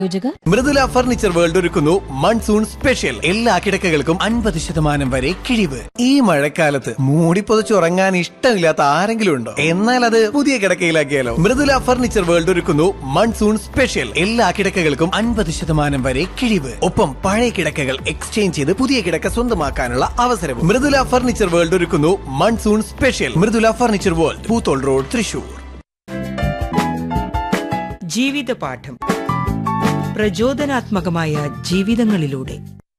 യോജകർ Mridula furniture world ഒരുക്കുന്നു monsoon special എല്ലാ കിടക്കകൾക്കും അൻപത് ശതമാനം വരെ കിഴിവ് ഈ മഴക്കാലത്ത് മൂടി പൊതച്ചുറങ്ങാൻ ഇഷ്ടമില്ലാത്ത ആരെങ്കിലും ഉണ്ടോ എന്നാൽ അത് പുതിയ കിടക്കയിലാക്കിയാലോ മൃദുല ഫർണിച്ചർ വേൾഡ് ഒരുക്കുന്നു മൺസൂൺ സ്പെഷ്യൽ എല്ലാ കിടക്കകൾക്കും അൻപത് ശതമാനം വരെ കിഴിവ് ഒപ്പം പഴയ കിടക്കകൾ എക്സ്ചേഞ്ച് ചെയ്ത് പുതിയ കിടക്ക സ്വന്തമാക്കാനുള്ള അവസരവും മൃദുല ഫർണിച്ചർ വേൾഡ് ഒരുക്കുന്നു monsoon special Mridula furniture world Poothole road Thrissur ജീവിതപാഠം പ്രചോദനാത്മകമായ ജീവിതങ്ങളിലൂടെ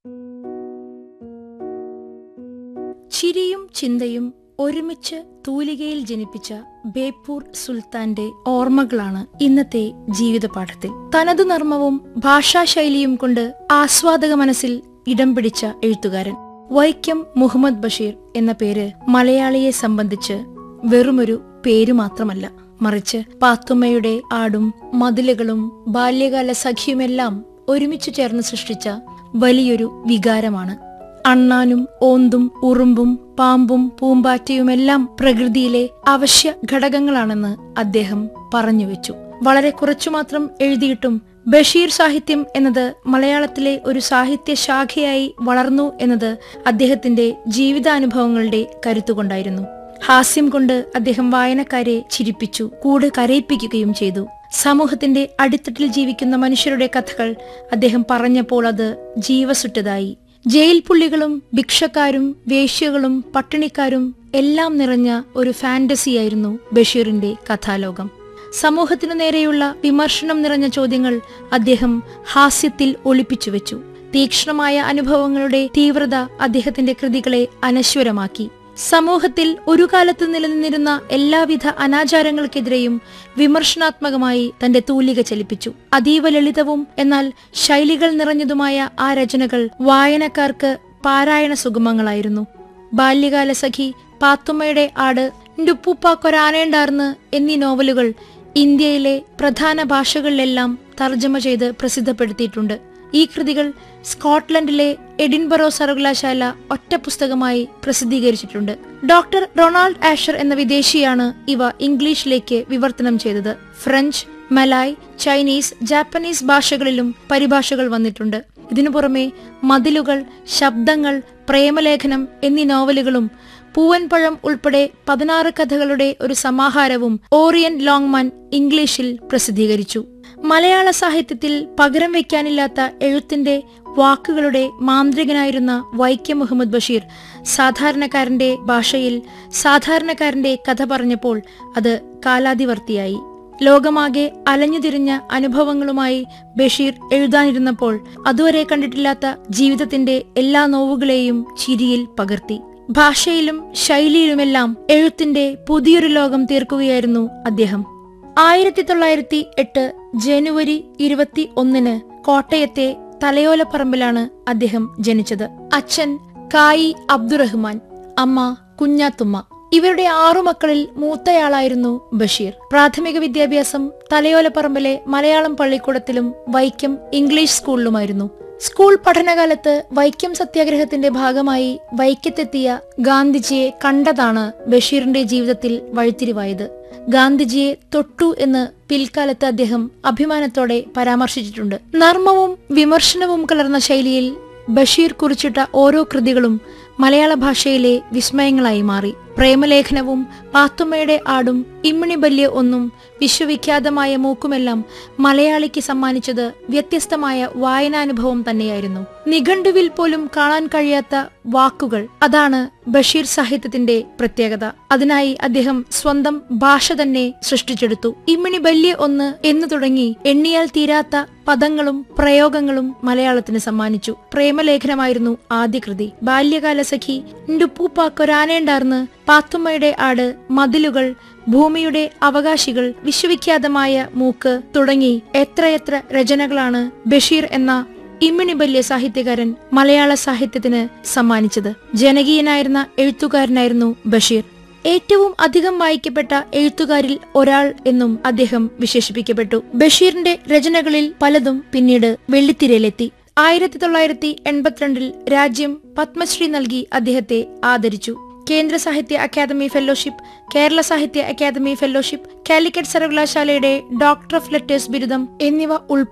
ചിരിയും ചിന്തയും ഒരുമിച്ച് തൂലികയിൽ ജനിപ്പിച്ച ബേപ്പൂർ സുൽത്താന്റെ ഓർമ്മകളാണ് ഇന്നത്തെ ജീവിതപാഠത്തിൽ തനതു നർമ്മവും ഭാഷാശൈലിയും കൊണ്ട് ആസ്വാദക മനസ്സിൽ ഇടം പിടിച്ച എഴുത്തുകാരൻ വൈക്കം മുഹമ്മദ് ബഷീർ എന്ന പേര് മലയാളിയെ സംബന്ധിച്ച് വെറുമൊരു പേരു മാത്രമല്ല മറിച്ച് പാത്തുമ്മയുടെ ആടും മതിലുകളും ബാല്യകാല സഖിയുമെല്ലാം ഒരുമിച്ചു ചേർന്ന് സൃഷ്ടിച്ച വലിയൊരു വികാരമാണ് അണ്ണാനും ഓന്തും ഉറുമ്പും പാമ്പും പൂമ്പാറ്റയുമെല്ലാം പ്രകൃതിയിലെ അവശ്യ ഘടകങ്ങളാണെന്ന് അദ്ദേഹം പറഞ്ഞുവെച്ചു വളരെ കുറച്ചു മാത്രം എഴുതിയിട്ടും ബഷീർ സാഹിത്യം എന്നത് മലയാളത്തിലെ ഒരു സാഹിത്യ ശാഖയായി വളർന്നു എന്നത് അദ്ദേഹത്തിന്റെ ജീവിതാനുഭവങ്ങളുടെ കരുത്തുകൊണ്ടായിരുന്നു ഹാസ്യം കൊണ്ട് അദ്ദേഹം വായനക്കാരെ ചിരിപ്പിച്ചു കൂടെ കരയിപ്പിക്കുകയും ചെയ്തു സമൂഹത്തിന്റെ അടിത്തട്ടിൽ ജീവിക്കുന്ന മനുഷ്യരുടെ കഥകൾ അദ്ദേഹം പറഞ്ഞപ്പോൾ അത് ജീവസുറ്റതായി ജയിൽ പുള്ളികളും ഭിക്ഷക്കാരും വേശ്യകളും പട്ടിണിക്കാരും എല്ലാം നിറഞ്ഞ ഒരു ഫാന്റസിയായിരുന്നു ബഷീറിന്റെ കഥാലോകം സമൂഹത്തിനു നേരെയുള്ള വിമർശനം നിറഞ്ഞ ചോദ്യങ്ങൾ അദ്ദേഹം ഹാസ്യത്തിൽ ഒളിപ്പിച്ചു വെച്ചു തീക്ഷ്ണമായ അനുഭവങ്ങളുടെ തീവ്രത അദ്ദേഹത്തിന്റെ കൃതികളെ അനശ്വരമാക്കി സമൂഹത്തിൽ ഒരു കാലത്ത് നിലനിന്നിരുന്ന എല്ലാവിധ അനാചാരങ്ങൾക്കെതിരെയും വിമർശനാത്മകമായി തന്റെ തൂലിക ചലിപ്പിച്ചു അതീവ ലളിതവും എന്നാൽ ശൈലികൾ നിറഞ്ഞതുമായ ആ രചനകൾ വായനക്കാർക്ക് പാരായണ സുഗമങ്ങളായിരുന്നു ബാല്യകാല സഖി പാത്തുമ്മയുടെ ആട് ണ്ടുപ്പൂപ്പാക്കൊരാനേണ്ടാർന്ന് എന്നീ നോവലുകൾ ഇന്ത്യയിലെ പ്രധാന ഭാഷകളിലെല്ലാം തർജ്ജമ ചെയ്ത് പ്രസിദ്ധപ്പെടുത്തിയിട്ടുണ്ട് ഈ കൃതികൾ സ്കോട്ട്ലൻഡിലെ എഡിൻബറോ സർവകലാശാല ഒറ്റ പുസ്തകമായി പ്രസിദ്ധീകരിച്ചിട്ടുണ്ട് ഡോക്ടർ റൊണാൾഡ് ആഷർ എന്ന വിദേശിയാണ് ഇവ ഇംഗ്ലീഷിലേക്ക് വിവർത്തനം ചെയ്തത് ഫ്രഞ്ച് മലായ് ചൈനീസ് ജാപ്പനീസ് ഭാഷകളിലും പരിഭാഷകൾ വന്നിട്ടുണ്ട് ഇതിനു പുറമെ മതിലുകൾ ശബ്ദങ്ങൾ പ്രേമലേഖനം എന്നീ നോവലുകളും പൂവൻപഴം ഉൾപ്പെടെ പതിനാറ് കഥകളുടെ ഒരു സമാഹാരവും ഓറിയൻ ലോങ്മാൻ ഇംഗ്ലീഷിൽ പ്രസിദ്ധീകരിച്ചു മലയാള സാഹിത്യത്തിൽ പകരം വയ്ക്കാനില്ലാത്ത എഴുത്തിന്റെ വാക്കുകളുടെ മാന്ത്രികനായിരുന്ന വൈക്കം മുഹമ്മദ് ബഷീർ സാധാരണക്കാരന്റെ ഭാഷയിൽ സാധാരണക്കാരന്റെ കഥ പറഞ്ഞപ്പോൾ അത് കാലാതിവർത്തിയായി ലോകമാകെ അലഞ്ഞുതിരിഞ്ഞ അനുഭവങ്ങളുമായി ബഷീർ എഴുതാനിരുന്നപ്പോൾ അതുവരെ കണ്ടിട്ടില്ലാത്ത ജീവിതത്തിന്റെ എല്ലാ നോവുകളെയും ചിരിയിൽ പകർത്തി ഭാഷയിലും ശൈലിയിലുമെല്ലാം എഴുത്തിന്റെ പുതിയൊരു ലോകം തീർക്കുകയായിരുന്നു അദ്ദേഹം ആയിരത്തി തൊള്ളായിരത്തി എട്ട് ജനുവരി ഇരുപത്തി ഒന്നിന് കോട്ടയത്തെ തലയോലപ്പറമ്പിലാണ് അദ്ദേഹം ജനിച്ചത് അച്ഛൻ കായി അബ്ദുറഹ്മാൻ അമ്മ കുഞ്ഞാത്തുമ്മ ഇവരുടെ ആറു മക്കളിൽ മൂത്തയാളായിരുന്നു ബഷീർ പ്രാഥമിക വിദ്യാഭ്യാസം തലയോലപ്പറമ്പിലെ മലയാളം പള്ളിക്കൂടത്തിലും വൈക്കം ഇംഗ്ലീഷ് സ്കൂളിലുമായിരുന്നു സ്കൂൾ പഠനകാലത്ത് വൈക്കം സത്യാഗ്രഹത്തിന്റെ ഭാഗമായി വൈക്കത്തെത്തിയ ഗാന്ധിജിയെ കണ്ടതാണ് ബഷീറിന്റെ ജീവിതത്തിൽ വഴിത്തിരിവായത് ഗാന്ധിജിയെ തൊട്ടു എന്ന് പിൽക്കാലത്ത് അദ്ദേഹം അഭിമാനത്തോടെ പരാമർശിച്ചിട്ടുണ്ട് നർമ്മവും വിമർശനവും കലർന്ന ശൈലിയിൽ ബഷീർ കുറിച്ചിട്ട ഓരോ കൃതികളും മലയാള ഭാഷയിലെ വിസ്മയങ്ങളായി മാറി പ്രേമലേഖനവും പാത്തുമ്മയുടെ ആടും ഇമ്മിണി ബല്യ ഒന്നും വിശ്വവിഖ്യാതമായ മൂക്കുമെല്ലാം മലയാളിക്ക് സമ്മാനിച്ചത് വ്യത്യസ്തമായ വായനാനുഭവം തന്നെയായിരുന്നു നിഘണ്ടുവിൽ പോലും കാണാൻ കഴിയാത്ത വാക്കുകൾ അതാണ് ബഷീർ സാഹിത്യത്തിന്റെ പ്രത്യേകത അതിനായി അദ്ദേഹം സ്വന്തം ഭാഷ തന്നെ സൃഷ്ടിച്ചെടുത്തു ഇമ്മിണി ബല്യ ഒന്ന് എന്നു തുടങ്ങി എണ്ണിയാൽ തീരാത്ത പദങ്ങളും പ്രയോഗങ്ങളും മലയാളത്തിന് സമ്മാനിച്ചു പ്രേമലേഖനമായിരുന്നു ആദ്യ കൃതി ബാല്യകാല സഖി ണ്ടുപ്പൂപ്പാക്കൊരാനേണ്ടാർന്ന് പാത്തുമ്മയുടെ ആട് മതിലുകൾ ഭൂമിയുടെ അവകാശികൾ വിശ്വവിഖ്യാതമായ മൂക്ക് തുടങ്ങി എത്രയെത്ര രചനകളാണ് ബഷീർ എന്ന ഇമ്മിണി ബല്യ സാഹിത്യകാരൻ മലയാള സാഹിത്യത്തിന് സമ്മാനിച്ചത് ജനകീയനായിരുന്ന എഴുത്തുകാരനായിരുന്നു ബഷീർ ഏറ്റവും അധികം വായിക്കപ്പെട്ട എഴുത്തുകാരിൽ ഒരാൾ എന്നും അദ്ദേഹം വിശേഷിപ്പിക്കപ്പെട്ടു ബഷീറിന്റെ രചനകളിൽ പലതും പിന്നീട് വെള്ളിത്തിരയിലെത്തി ആയിരത്തി തൊള്ളായിരത്തി എൺപത്തിരണ്ടിൽ രാജ്യം പത്മശ്രീ നൽകി അദ്ദേഹത്തെ ആദരിച്ചു കേന്ദ്ര സാഹിത്യ അക്കാദമി ഫെലോഷിപ്പ് കേരള സാഹിത്യ അക്കാദമി ഫെലോഷിപ്പ് കാലിക്കറ്റ് സർവകലാശാലയുടെ ഡോക്ടർ ഓഫ് ലെറ്റേഴ്സ് ബിരുദം എന്നിവ ഉൾപ്പെടെ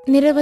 നിരവധി